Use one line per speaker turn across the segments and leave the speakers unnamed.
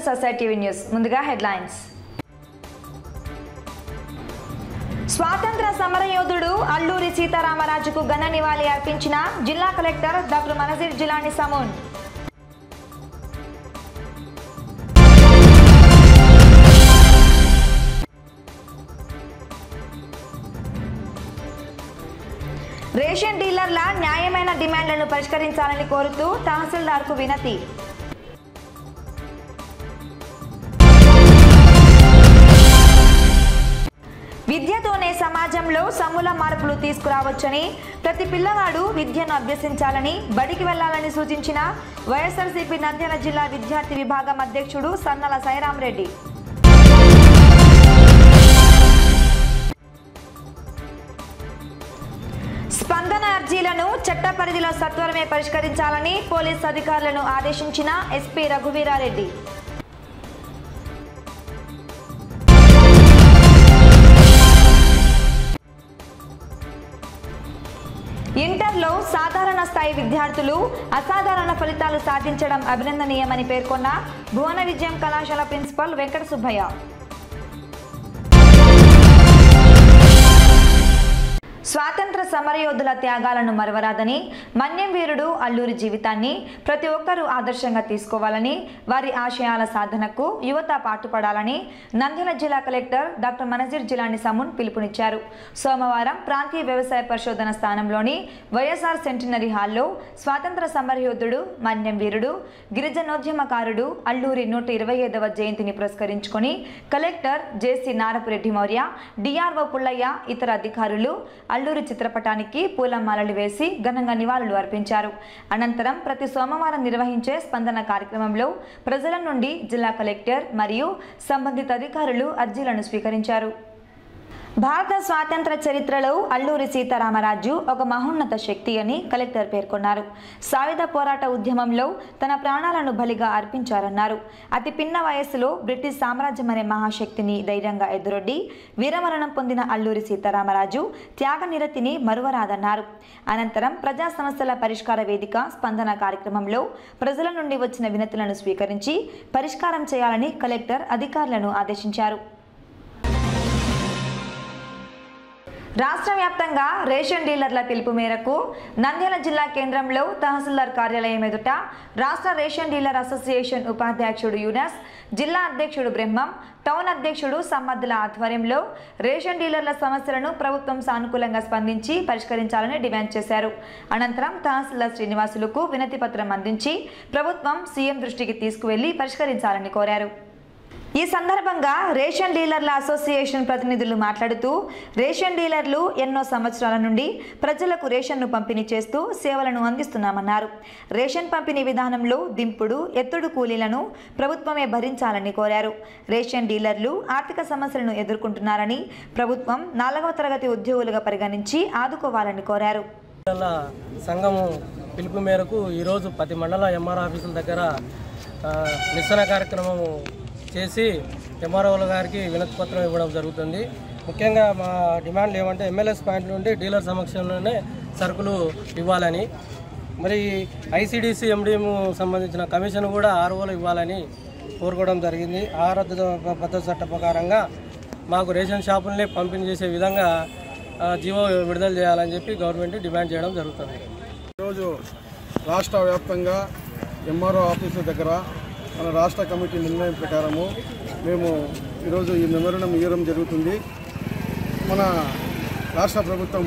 society news ముందుగా headlines స్వాతంత్ర సమరయోధుడు అల్లూరి సీతారామరాజుకు ఘన నివాళి అర్పించిన జిల్లా collector doctor Manazir Jilani Samoon ration డీలర్ల న్యాయమైన డిమాండ్లను పరిష్కరించాలని కోరుతూ తహసీల్దార్కు వినతి విద్యతోనే సమాజంలో సమూల మార్పులు తీసుకురావచ్చని ప్రతి పిల్లవాడు విద్యను అభ్యసించాలని బడికి వెళ్లాలని సూచించిన వైఎస్ఆర్సీపీ నంద్యాల జిల్లా విద్యార్థి విభాగం అధ్యక్షుడు సన్నల సైరాం రెడ్డి స్పందన అర్జీలను చట్ట పరిధిలో సత్వరమే పరిష్కరించాలని పోలీస్ అధికారులను ఆదేశించిన ఎస్పీ రఘువీరారెడ్డి ఇంటర్లో సాధారణ స్థాయి విద్యార్థులు అసాధారణ ఫలితాలు సాధించడం అభినందనీయమని పేర్కొన్న భువన విజయం కళాశాల ప్రిన్సిపల్ వెంకట సుబ్బయ్య స్వాతంత్ర సమరయోధుల త్యాగాలను మరవరాదని మన్యం వీరుడు అల్లూరి జీవితాన్ని ప్రతి ఒక్కరూ ఆదర్శంగా తీసుకోవాలని వారి ఆశయాల సాధనకు యువత పాటుపడాలని నంద్యాల జిల్లా కలెక్టర్ డాక్టర్ మనజీర్ జిలాని సమున్ పిలుపునిచ్చారు సోమవారం ప్రాంతీయ వ్యవసాయ పరిశోధన స్థానంలోని వైఎస్ఆర్ సెంటినరీ హాల్లో స్వాతంత్ర సమరయోధుడు మన్యం వీరుడు గిరిజనోద్యమకారుడు అల్లూరి నూట ఇరవై ఐదవ జయంతిని పురస్కరించుకొని collector JC Narapureddy Maurya DRO Pullaiah ఇతర అధికారులు అల్లూరి చిత్రపటానికి పూలమాలలు వేసి ఘనంగా నివాళులు అర్పించారు అనంతరం ప్రతి సోమవారం నిర్వహించే స్పందన కార్యక్రమంలో ప్రజల నుండి జిల్లా కలెక్టర్ మరియు సంబంధిత అధికారులు అర్జీలను స్వీకరించారు భారత స్వాతంత్ర చరిత్రలో అల్లూరి సీతారామరాజు ఒక మహోన్నత శక్తి అని కలెక్టర్ పేర్కొన్నారు సాయుధ పోరాట ఉద్యమంలో తన ప్రాణాలను బలిగా అర్పించారన్నారు అతి పిన్న వయస్సులో బ్రిటిష్ సామ్రాజ్యం అనే మహాశక్తిని ధైర్యంగా ఎదురొడ్డి వీరమరణం పొందిన అల్లూరి సీతారామరాజు త్యాగనిరతిని మరువరాదన్నారు అనంతరం ప్రజా సమస్యల పరిష్కార వేదిక స్పందన కార్యక్రమంలో ప్రజల నుండి వచ్చిన వినతులను స్వీకరించి పరిష్కారం చేయాలని కలెక్టర్ అధికారులను ఆదేశించారు రాష్ట్ర వ్యాప్తంగా రేషన్ డీలర్ల పిలుపు మేరకు నంద్యాల జిల్లా కేంద్రంలో తహసీల్దార్ కార్యాలయం ఎదుట రాష్ట్ర రేషన్ డీలర్ అసోసియేషన్ ఉపాధ్యక్షుడు యూనస్ జిల్లా అధ్యక్షుడు బ్రహ్మం టౌన్ అధ్యక్షుడు సమ్మద్దుల ఆధ్వర్యంలో రేషన్ డీలర్ల సమస్యలను ప్రభుత్వం సానుకూలంగా స్పందించి పరిష్కరించాలని డిమాండ్ చేశారు అనంతరం తహసీల్దార్ శ్రీనివాసులకు వినతి పత్రం అందించి ప్రభుత్వం సీఎం దృష్టికి తీసుకువెళ్లి పరిష్కరించాలని కోరారు ఈ సందర్భంగా రేషన్ డీలర్ల అసోసియేషన్ ప్రతినిధులు మాట్లాడుతూ రేషన్ డీలర్లు ఎన్నో సంవత్సరాల నుండి ప్రజలకు రేషన్ను పంపిణీ చేస్తూ సేవలను అందిస్తున్నామన్నారు రేషన్ పంపిణీ విధానంలో దింపుడు ఎత్తుడు కూలీలను ప్రభుత్వమే భరించాలని కోరారు రేషన్ డీలర్లు ఆర్థిక సమస్యలను ఎదుర్కొంటున్నారని ప్రభుత్వం నాలుగవ తరగతి ఉద్యోగులుగా పరిగణించి ఆదుకోవాలని కోరారు
మండల సంఘము పిలుపు మేరకు ఈరోజు ప్రతి మండల ఎంఆర్ ఆఫీసుల దగ్గర ఆ, నిరసన కార్యక్రమం చేసి ఎంఆర్ఓల గారికి వినతి పత్రం ఇవ్వడం జరుగుతుంది ముఖ్యంగా మా డిమాండ్లు ఏమంటే ఎమ్మెల్యేస్ పాయింట్ నుండి డీలర్ సమక్షంలోనే సరుకులు ఇవ్వాలని మరి ఐసిడిసి ఎండిఎం సంబంధించిన కమిషన్ కూడా ఆర్ఓలు ఇవ్వాలని కోరుకోవడం జరిగింది ఆహార భద్రత చట్ట ప్రకారంగా మాకు రేషన్ షాపుల్ని పంపిణీ చేసే విధంగా ఆ, జీవో విడుదల చేయాలని చెప్పి గవర్నమెంట్ డిమాండ్ చేయడం జరుగుతుంది
ఈరోజు రాష్ట్ర వ్యాప్తంగా ఎంఆర్ఓ ఆఫీసు దగ్గర మన రాష్ట్ర కమిటీ నిర్ణయం ప్రకారము మేము ఈరోజు ఈ మెమోరండం ఇవ్వడం జరుగుతుంది మన రాష్ట్ర ప్రభుత్వం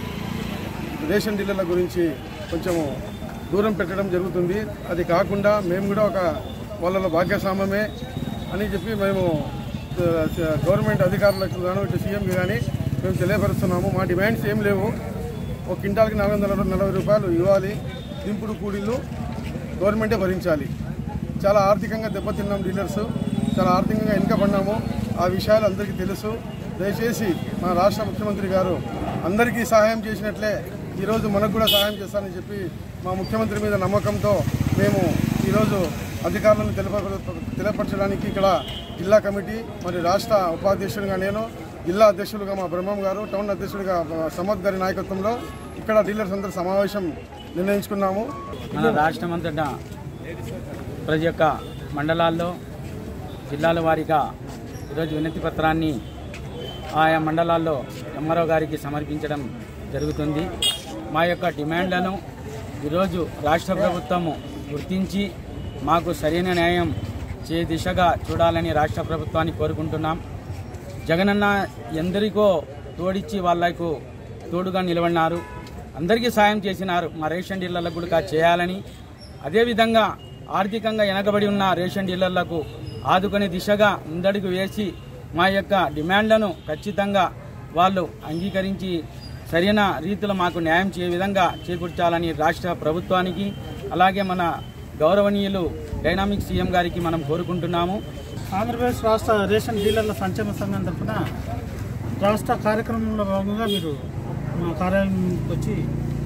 రేషన్ డీలర్ల గురించి కొంచెము దూరం పెట్టడం జరుగుతుంది అది కాకుండా మేము కూడా ఒక వాళ్ళలో భాగ్యస్వామ్యమే అని చెప్పి మేము ఆ, గవర్నమెంట్ అధికారులకు గాను ఇటు సీఎంకి కానీ మేము తెలియపరుస్తున్నాము మా డిమాండ్స్ ఏం లేవు ఒక క్వింటాల్కి నాలుగు వందల నలభై రూపాయలు ఇవ్వాలి దింపుడు కూలీలు గవర్నమెంటే భరించాలి చాలా ఆర్థికంగా దెబ్బతిన్నాం డీలర్స్ చాలా ఆర్థికంగా వెనుకబడినాము ఆ విషయాలు అందరికీ తెలుసు దయచేసి మన రాష్ట్ర ముఖ్యమంత్రి గారు అందరికీ సహాయం చేసినట్లే ఈరోజు మనకు కూడా సహాయం చేస్తానని చెప్పి మా ముఖ్యమంత్రి మీద నమ్మకంతో మేము ఈరోజు అధికారులను తెలప తెలపరచడానికి ఇక్కడ జిల్లా కమిటీ మరి రాష్ట్ర ఉపాధ్యక్షుడిగా నేను జిల్లా అధ్యక్షులుగా మా బ్రహ్మం గారు టౌన్ అధ్యక్షుడిగా సమద్ గారి నాయకత్వంలో ఇక్కడ డీలర్స్ అందరూ సమావేశం నిర్ణయించుకున్నాము
మన రాష్ట్రం అంతటా ప్రతి ఒక్క మండలాల్లో జిల్లాల వారీగా ఈరోజు వినతి పత్రాన్ని ఆయా మండలాల్లో ఎంఆర్ఓ గారికి సమర్పించడం జరుగుతుంది మా యొక్క డిమాండ్లను ఈరోజు రాష్ట్ర ప్రభుత్వము గుర్తించి మాకు సరైన న్యాయం చే దిశగా చూడాలని రాష్ట్ర ప్రభుత్వాన్ని కోరుకుంటున్నాం జగనన్న ఎందరికో తోడిచ్చి వాళ్లకు తోడుగా నిలబడినారు అందరికీ సాయం చేసినారు మా రేషన్ డీలర్లకు కూడా చేయాలని అదేవిధంగా ఆర్థికంగా వెనకబడి ఉన్న రేషన్ డీలర్లకు ఆదుకునే దిశగా ముందడుగు వేసి మా యొక్క డిమాండ్లను ఖచ్చితంగా వాళ్ళు అంగీకరించి సరైన రీతిలో మాకు న్యాయం చేయ విధంగా చేకూర్చాలని రాష్ట్ర ప్రభుత్వానికి అలాగే మన గౌరవనీయులు డైనామిక్ సీఎం గారికి మనం కోరుకుంటున్నాము
ఆంధ్రప్రదేశ్ రాష్ట్ర రేషన్ డీలర్ల సంక్షేమ సంఘం తరఫున రాష్ట్ర కార్యక్రమంలో భాగంగా మీరు మా కార్యాలయంకి వచ్చి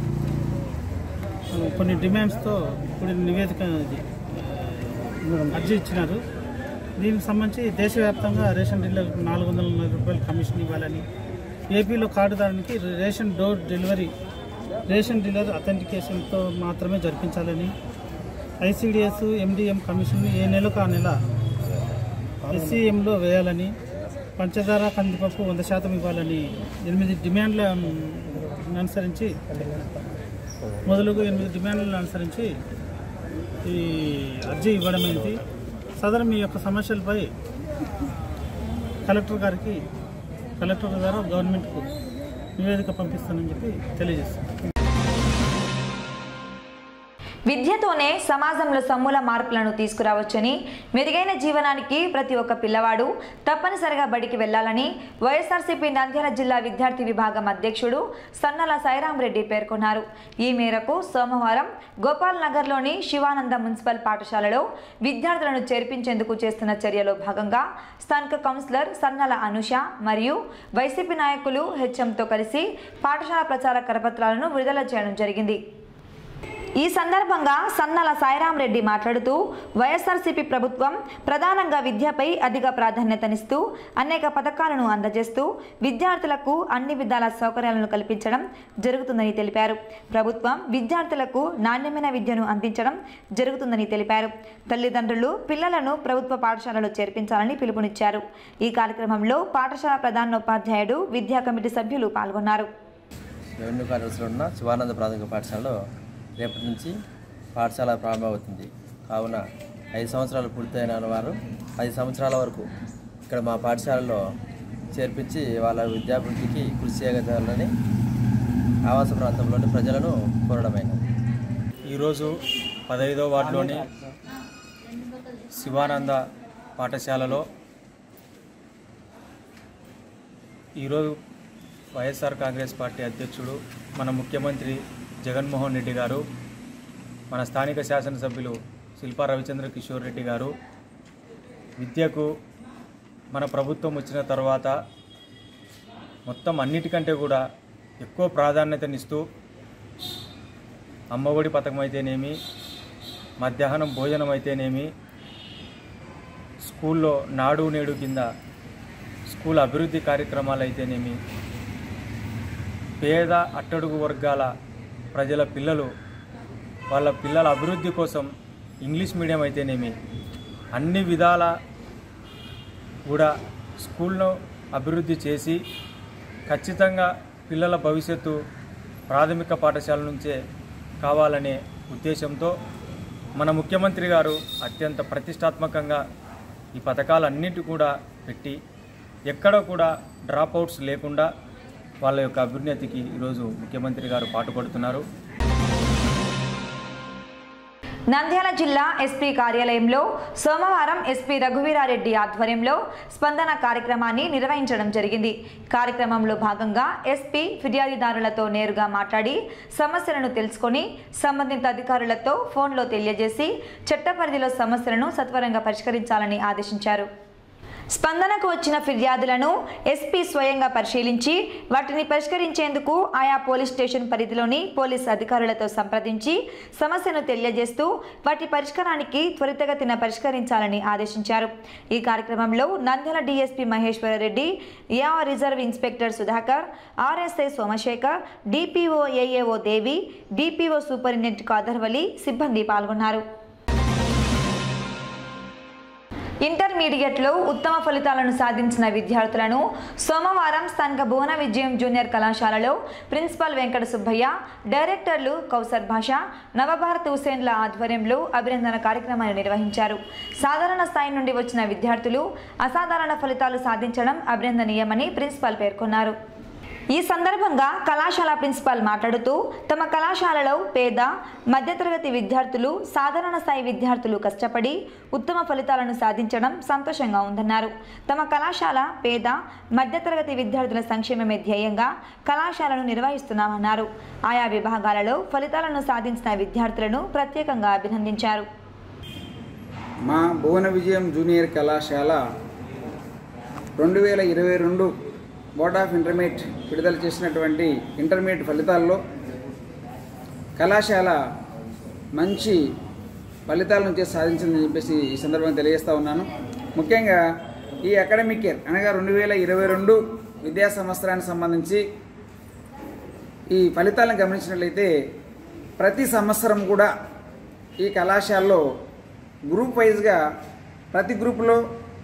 ఆ, కొన్ని డిమాండ్స్తో కూడిన నివేదిక ఇది, ఆ, అర్జీ ఇచ్చినారు దీనికి సంబంధించి దేశవ్యాప్తంగా రేషన్ డీలర్లకు నాలుగు వందల నలభై రూపాయలు కమిషన్ ఇవ్వాలని ఏపీలో కార్డుదారునికి ration door delivery ration dealer అథెంటికేషన్తో మాత్రమే జరిపించాలని ఐసీడిఎస్ ఎండిఎం కమిషన్ ఏ నెలకు ఆ నెల ఎస్సీఎంలో వేయాలని పంచదార కందిపప్పు వంద శాతం ఇవ్వాలని ఎనిమిది డిమాండ్లను అనుసరించి మొదలుగు ఎనిమిది డిమాండ్లను అనుసరించి ఈ అర్జీ ఇవ్వడమైంది సదరు మీ యొక్క సమస్యలపై కలెక్టర్ గారికి కలెక్టర్ ద్వారా గవర్నమెంట్కు నివేదిక పంపిస్తానని చెప్పి తెలియజేస్తాను
విద్యతోనే సమాజంలో సమూల మార్పులను తీసుకురావచ్చని మెరుగైన జీవనానికి ప్రతి ఒక్క పిల్లవాడు తప్పనిసరిగా బడికి వెళ్లాలని వైఎస్ఆర్సీపీ నంద్యాల జిల్లా విద్యార్థి విభాగం అధ్యక్షుడు సన్నల సాయిరాంరెడ్డి పేర్కొన్నారు ఈ మేరకు సోమవారం గోపాల్ నగర్లోని శివానంద మున్సిపల్ పాఠశాలలో విద్యార్థులను చేర్పించేందుకు చేస్తున్న చర్యలో భాగంగా స్థానిక కౌన్సిలర్ సన్నల అనుష మరియు వైసీపీ నాయకులు హెచ్ఎంతో కలిసి పాఠశాల ప్రచార కరపత్రాలను విడుదల చేయడం జరిగింది ఈ సందర్భంగా సన్నల సాయిరాంరెడ్డి మాట్లాడుతూ వైఎస్ఆర్సీపీ ప్రభుత్వం ప్రధానంగా విద్యపై అధిక ప్రాధాన్యతనిస్తూ అనేక పథకాలను అందజేస్తూ విద్యార్థులకు అన్ని విధాల సౌకర్యాలను కల్పించడం జరుగుతుందని తెలిపారు ప్రభుత్వం విద్యార్థులకు నాణ్యమైన విద్యను అందించడం జరుగుతుందని తెలిపారు తల్లిదండ్రులు పిల్లలను ప్రభుత్వ పాఠశాలలో చేర్పించాలని పిలుపునిచ్చారు ఈ కార్యక్రమంలో పాఠశాల ప్రధానోపాధ్యాయుడు విద్యా కమిటీ సభ్యులు పాల్గొన్నారు
రెవెన్యూ కార్యదర్శిలో ఉన్న శివానంద ప్రాథమిక పాఠశాలలో రేపటి నుంచి పాఠశాల ప్రారంభమవుతుంది కావున ఐదు సంవత్సరాలు పూర్తయిన వారు ఐదు సంవత్సరాల వరకు ఇక్కడ మా పాఠశాలలో చేర్పించి వాళ్ళ విద్యాభివృద్ధికి కృషి చేయగలరని ఆవాస ప్రాంతంలోని ప్రజలను కోరడమైనది
ఈరోజు పదహైదో వార్డులోని శివానంద పాఠశాలలో ఈరోజు వైఎస్ఆర్ కాంగ్రెస్ పార్టీ అధ్యక్షుడు మన ముఖ్యమంత్రి జగన్మోహన్ రెడ్డి గారు మన స్థానిక శాసనసభ్యులు శిల్పా రవిచంద్ర కిషోర్ రెడ్డి గారు విద్యకు మన ప్రభుత్వం వచ్చిన తర్వాత మొత్తం అన్నిటికంటే కూడా ఎక్కువ ప్రాధాన్యతనిస్తూ అమ్మఒడి పథకం అయితేనేమి మధ్యాహ్నం భోజనం అయితేనేమి స్కూల్లో నాడు నేడు కింద స్కూల్ అభివృద్ధి కార్యక్రమాలు అయితేనేమి పేద అట్టడుగు వర్గాల ప్రజల పిల్లలు వాళ్ళ పిల్లల అభివృద్ధి కోసం ఇంగ్లీష్ మీడియం అయితేనేమి అన్ని విధాల కూడా స్కూల్ను అభివృద్ధి చేసి ఖచ్చితంగా పిల్లల భవిష్యత్తు ప్రాథమిక పాఠశాల నుంచే కావాలనే ఉద్దేశంతో మన ముఖ్యమంత్రి గారు అత్యంత ప్రతిష్టాత్మకంగా ఈ పథకాలన్నిటి కూడా పెట్టి ఎక్కడ కూడా డ్రాప్ అవుట్స్ లేకుండా వాళ్ళ యొక్క అభ్యున్నతికి ఈరోజు ముఖ్యమంత్రి గారు పాటుపడుతున్నారు
నంద్యాల జిల్లా ఎస్పీ కార్యాలయంలో సోమవారం ఎస్పీ రఘువీరారెడ్డి ఆధ్వర్యంలో స్పందన కార్యక్రమాన్ని నిర్వహించడం జరిగింది కార్యక్రమంలో భాగంగా ఎస్పీ ఫిర్యాదుదారులతో నేరుగా మాట్లాడి సమస్యలను తెలుసుకొని సంబంధిత అధికారులతో ఫోన్లో తెలియజేసి చట్ట పరిధిలో సమస్యలను సత్వరంగా పరిష్కరించాలని ఆదేశించారు స్పందనకు వచ్చిన ఫిర్యాదులను ఎస్పీ స్వయంగా పరిశీలించి వాటిని పరిష్కరించేందుకు ఆయా పోలీస్ స్టేషన్ పరిధిలోని పోలీస్ అధికారులతో సంప్రదించి సమస్యను తెలియజేస్తూ వాటి పరిష్కారానికి త్వరితగతిన పరిష్కరించాలని ఆదేశించారు ఈ కార్యక్రమంలో Nandyal DSP Maheswarareddy AR reserve inspector Sudhakar RSI Somasekhar DPO AAO Devi DPO superintendent Kadarvali సిబ్బంది పాల్గొన్నారు ఇంటర్మీడియట్లో ఉత్తమ ఫలితాలను సాధించిన విద్యార్థులను సోమవారం స్థానిక భువన విజయం జూనియర్ కళాశాలలో ప్రిన్సిపల్ వెంకట సుబ్బయ్య డైరెక్టర్లు కౌసర్ భాష నవభారత్ హుసేన్ల ఆధ్వర్యంలో అభినందన కార్యక్రమాన్ని నిర్వహించారు సాధారణ స్థాయి నుండి వచ్చిన విద్యార్థులు అసాధారణ ఫలితాలు సాధించడం అభినందనీయమని ప్రిన్సిపల్ పేర్కొన్నారు ఈ సందర్భంగా కళాశాల ప్రిన్సిపాల్ మాట్లాడుతూ తమ కళాశాలలో పేద మధ్యతరగతి విద్యార్థులు సాధారణ స్థాయి విద్యార్థులు కష్టపడి ఉత్తమ ఫలితాలను సాధించడం సంతోషంగా ఉందన్నారు తమ కళాశాల పేద మధ్యతరగతి విద్యార్థుల సంక్షేమమే ధ్యేయంగా కళాశాలను నిర్వహిస్తున్నామన్నారు ఆయా విభాగాలలో ఫలితాలను సాధించిన విద్యార్థులను ప్రత్యేకంగా అభినందించారు
మా భువన విజయం జూనియర్ కళాశాల రెండు వేల ఇరవై రెండు బోర్డ్ ఆఫ్ ఇంటర్మీడియట్ విడుదల చేసినటువంటి ఇంటర్మీడియట్ ఫలితాల్లో కళాశాల మంచి ఫలితాలను చేసి సాధించిందని చెప్పేసి ఈ సందర్భంగా తెలియజేస్తా ఉన్నాను ముఖ్యంగా ఈ అకాడమిక్ ఇయర్ అనగా రెండు వేల ఇరవై రెండు విద్యా సంవత్సరానికి సంబంధించి ఈ ఫలితాలను గమనించినట్లయితే ప్రతి సంవత్సరం కూడా ఈ కళాశాలలో గ్రూప్ వైజ్గా ప్రతి గ్రూపులో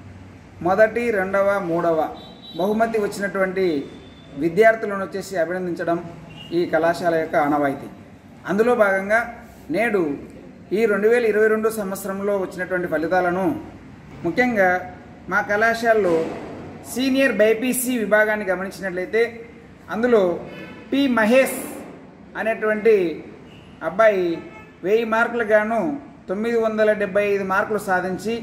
మొదటి రెండవ మూడవ బహుమతి వచ్చినటువంటి విద్యార్థులను వచ్చేసి అభినందించడం ఈ కళాశాల యొక్క ఆనవాయితీ అందులో భాగంగా నేడు ఈ రెండు వేల ఇరవై రెండు సంవత్సరంలో వచ్చినటువంటి ఫలితాలను ముఖ్యంగా మా కళాశాలలో సీనియర్ బైపీసీ విభాగాన్ని గమనించినట్లయితే అందులో పి మహేష్ అనేటువంటి అబ్బాయి వెయ్యి మార్కులు గాను తొమ్మిది వందల డెబ్బై ఐదు మార్కులు సాధించి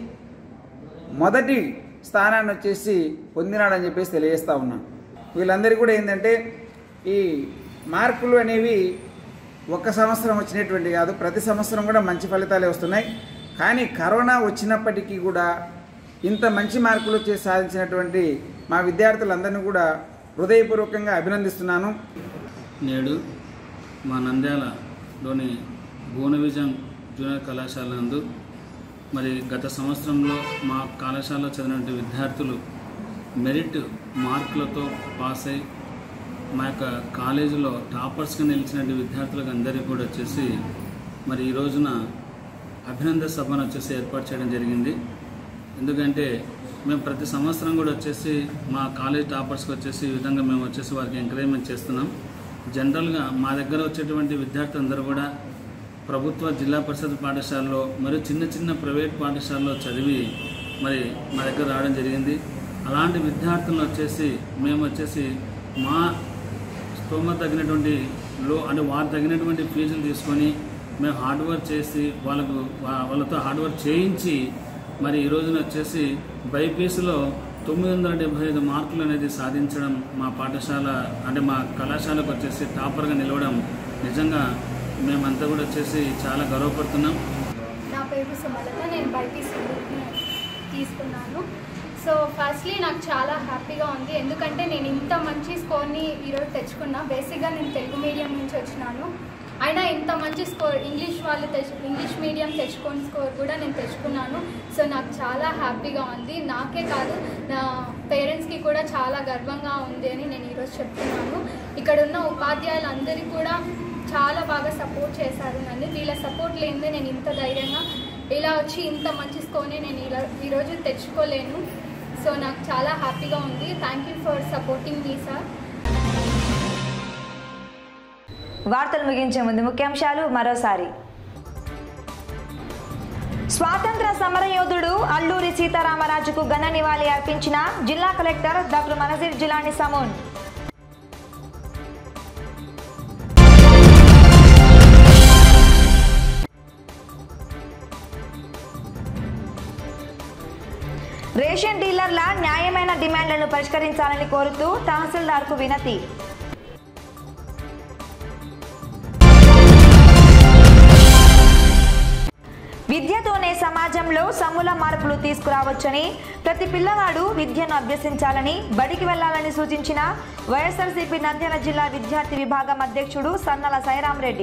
మొదటి స్థానాన్ని వచ్చేసి పొందినాడని చెప్పేసి తెలియజేస్తా ఉన్నాను వీళ్ళందరికీ కూడా ఏంటంటే ఈ మార్కులు అనేవి ఒక్క సంవత్సరం వచ్చినటువంటి కాదు ప్రతి సంవత్సరం కూడా మంచి ఫలితాలే వస్తున్నాయి కానీ కరోనా వచ్చినప్పటికీ కూడా ఇంత మంచి మార్కులు చేసి సాధించినటువంటి మా విద్యార్థులందరినీ కూడా హృదయపూర్వకంగా అభినందిస్తున్నాను
నేడు మా నంద్యాలలోని భువనవిజన్ జూనియర్ కళాశాల నందు మరి గత సంవత్సరంలో మా కళాశాలలో చదివినటువంటి విద్యార్థులు మెరిట్ మార్కులతో పాస్ అయి మా యొక్క కాలేజీలో టాపర్స్గా నిలిచినటువంటి విద్యార్థులకు అందరికీ కూడా వచ్చేసి మరి ఈ రోజున అభినందన సభను వచ్చేసి ఏర్పాటు చేయడం జరిగింది ఎందుకంటే మేము ప్రతి సంవత్సరం కూడా వచ్చేసి మా కాలేజ్ టాపర్స్కి వచ్చేసి ఈ విధంగా మేము వచ్చేసి వారికి ఎంకరేజ్మెంట్ చేస్తున్నాం జనరల్గా మా దగ్గర వచ్చేటువంటి విద్యార్థులందరూ కూడా ప్రభుత్వ జిల్లా పరిషత్ పాఠశాలలో మరియు చిన్న చిన్న ప్రైవేట్ పాఠశాలలో చదివి మరి మా దగ్గర రావడం జరిగింది అలాంటి విద్యార్థులను వచ్చేసి మేము వచ్చేసి మా స్తోమత తగినటువంటి లో అంటే వారు తగినటువంటి ఫీజులు తీసుకొని మేము హార్డ్ వర్క్ చేసి వాళ్ళకు వా- వాళ్ళతో హార్డ్ వర్క్ చేయించి మరి ఈ రోజున వచ్చేసి బైపీసీలో తొమ్మిది వందల డెబ్బై ఐదు మార్కులు అనేది సాధించడం మా పాఠశాల అంటే మా కళాశాలకు వచ్చేసి టాపర్గా నిలవడం నిజంగా మేమంతా కూడా వచ్చేసి చాలా గర్వపడుతున్నాం
నా పేరు సుమలత నేను బైపీసీ గ్రూప్ని తీసుకున్నాను సో ఫస్ట్లీ నాకు చాలా హ్యాపీగా ఉంది ఎందుకంటే నేను ఇంత మంచి స్కోర్ని ఈరోజు తెచ్చుకున్నా బేసిక్గా నేను తెలుగు మీడియం నుంచి వచ్చినాను అయినా ఇంత మంచి స్కోర్ ఇంగ్లీష్ వాళ్ళు తెచ్చు ఇంగ్లీష్ మీడియం తెచ్చుకొని స్కోర్ కూడా నేను తెచ్చుకున్నాను సో నాకు చాలా హ్యాపీగా ఉంది నాకే కాదు నా పేరెంట్స్కి కూడా చాలా గర్వంగా ఉంది అని నేను ఈరోజు చెప్తున్నాను ఇక్కడ ఉన్న ఉపాధ్యాయులందరికీ కూడా చాలా బాగా సపోర్ట్ చేశారు నన్ను వీళ్ళ సపోర్ట్ లేనిదే నేను ఇంత ధైర్యంగా ఇలా వచ్చి ఇంత మంచి స్కోర్ని నేను ఇలా ఈరోజు తెచ్చుకోలేను సో నాకు చాలా హ్యాపీగా ఉంది థ్యాంక్ యూ ఫర్ సపోర్టింగ్ మీ సార్
వార్తలు ముగించే ముందు ముఖ్యాంశాలు మరోసారి స్వాతంత్ర సమరయోధుడు అల్లూరి సీతారామరాజుకు ఘన నివాళి అర్పించిన జిల్లా collector doctor Manazir Jilani Samoon ration డీలర్ల న్యాయమైన డిమాండ్లను పరిష్కరించాలని కోరుతూ తహసీల్దార్కు వినతి విద్యతోనే సమాజంలో సమూల మార్పులు తీసుకురావచ్చని ప్రతి పిల్లవాడు విద్యను అభ్యసించాలని బడికి వెళ్లాలని సూచించిన వైఎస్ఆర్సీపీ నంద్యాల జిల్లా విద్యార్థి విభాగం అధ్యక్షుడు సన్నల సైరాం రెడ్డి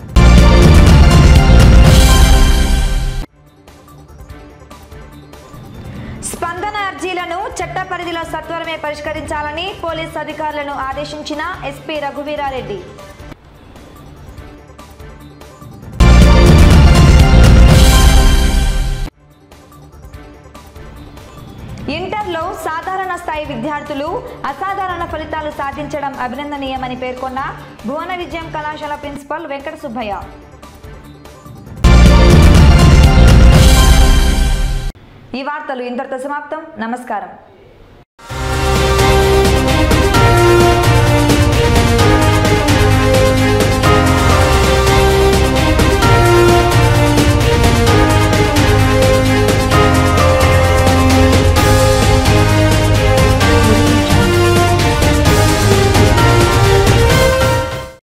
స్పందన అర్జీలను చట్ట పరిధిలో సత్వరమే పరిష్కరించాలని పోలీస్ అధికారులను ఆదేశించిన ఎస్పీ రఘువీరారెడ్డి అసాధారణ స్థాయి విద్యార్థులు అసాధారణ ఫలితాలు సాధించడం అభినందనీయమని పేర్కొన్న భువన విజయం కళాశాల ప్రిన్సిపల్ వెంకట సుబ్బయ్య ఈ వార్తలు ఇంతటితో సమాప్తం నమస్కారం